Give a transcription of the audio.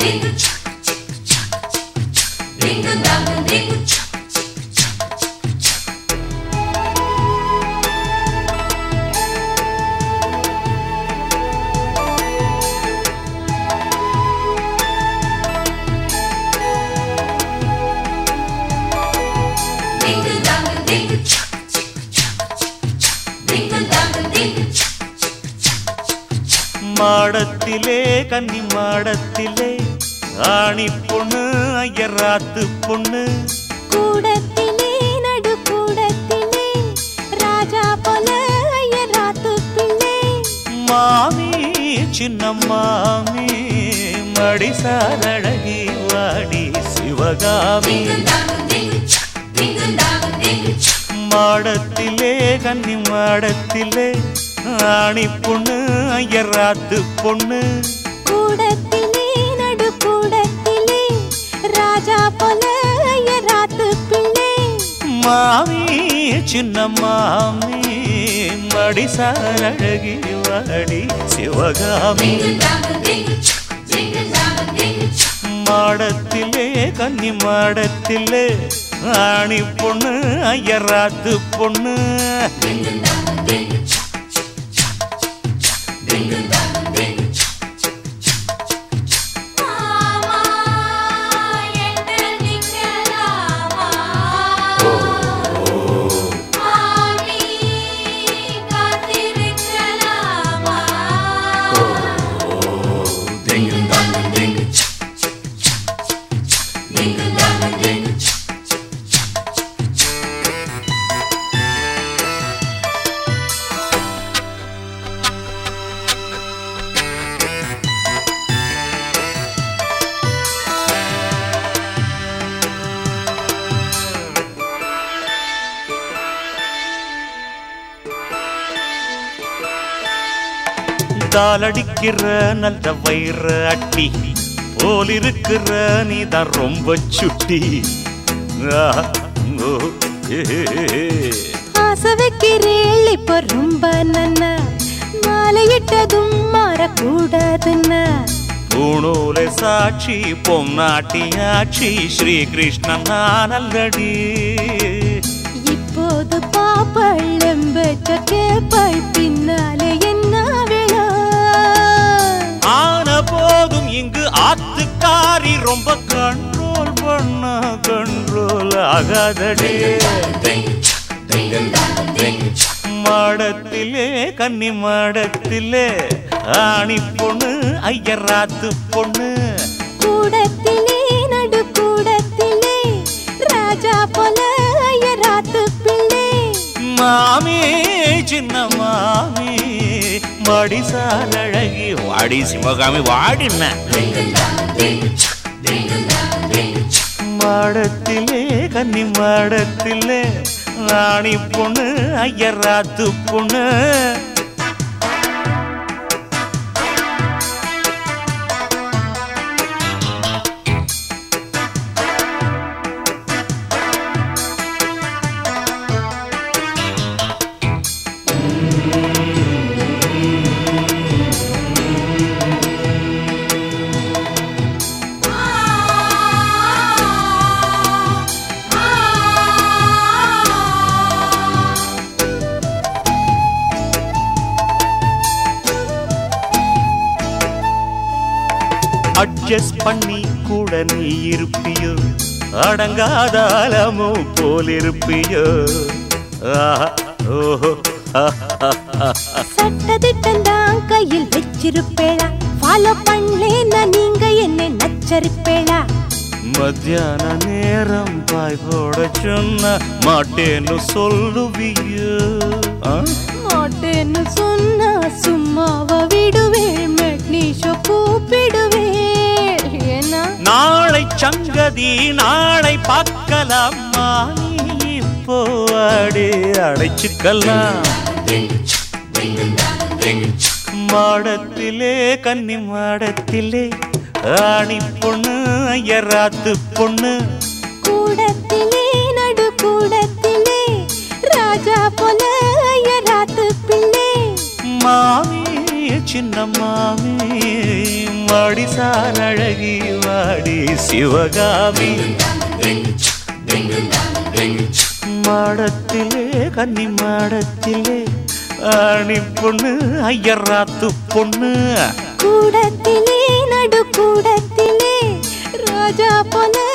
மாடத்திலே கன்னி மாடத்திலே ஆணி பொண்ணு ஐயராத்து பொண்ணு கூடத்திலே நடு கூடத்திலே ராஜா போல ஐயராத்து பிள்ளை மாமி சின்ன மாமி மடிசாரழகி வாடி சிவகாமி மாடத்திலே கன்னி மாடத்திலே ஆணி பொண்ணு ஐயராத்து பொண்ணு கூடத்திலே நடு கூடத்திலே ராஜா போல ஐயராத்து பிள்ளை மாமி சின்ன மாமி மடிசாரழகி வாடி சிவகாமி மாடத்திலே கன்னி மாடத்திலே ஆணி பொண்ணு ஐயராத்து பொண்ணு மாமா என்ன நிக்கலாமா மாமி காத்திருக்கலாமா தாளடிக்கிற நல்ல வயிற அட்டி போல் இருக்கிற நீதான் ரொம்ப சுட்டி ஆ, ஓ, ஏ, ஏ. ஆசை வைக்கிறேள் இப்போ ரொம்ப நன்ன மாலையிட்டதும் மாறக்கூடாதுன்னா பூணூலை சாட்சி பொன்னாட்டியாட்சி ஸ்ரீகிருஷ்ணன் நான் அல்லடி இப்போது பாப்பள் எம்பெற்ற கேப்பள் பின்னாலே என்ன வேணா ஆன போதும் இங்கு ஆத்துக்காரி ரொம்ப கண்ட்ரோல் பண்ண கண்ட்ரோல் ஆகாதடி மாடத்திலே கன்னி மாடத்திலே ஆணி பொண்ணு ஐயராத்து பொண்ணு கூடத்திலே நடு கூடத்திலே ராஜா போல ஐயராத்து பிள்ளை மாமி சின்ன மாமி மடிசால் அழகி வாடி சிவகாமி வாடின மாடத்திலே கன்னி மாடத்திலே ராணி பொண்ணு ஐயராத்து பொண்ணு அட்ஜஸ்ட் பண்ணி கூட நீ இருப்பியோ அடங்காதாலமோ போல் இருப்பியோ ஆஹா, ஓஹோ ஆஹா. சட்டதிட்டம் தான் கையில் வச்சிருப்பேளா ஃபாலோ பண்ணலேன்னா நீங்க என்ன நச்சரிப்பேளா மத்தியான நேரம் பாய் போட சொன்ன மாட்டேன்னு சொல்லுவியோ ஆ? மாட்டேன்னு சொன்னா சும்மாவ விடுவேள் மெக்னீஷோ கூப்பிடுவேள் ஏன்னா நாளை சங்கதி நாளை பார்க்கலாமா நீ இப்போ அடி அடைச்சுக்கலாம் மாடத்திலே கன்னி மாடத்திலே ஆணி பொண்ணு ஐயராத்து பொண்ணு கூடத்திலே நடு கூடத்திலே ராஜா போல ஐயராத்து பிள்ளை மாமி சின்ன மாமி மாடிசார் அழகி வாடி சிவகாமி மாடத்திலே கன்னி மாடத்திலே ஆணி பொண்ணு ஐயராத்து பொண்ணு கூடத்திலே நடு கூடத்திலே ராஜா போல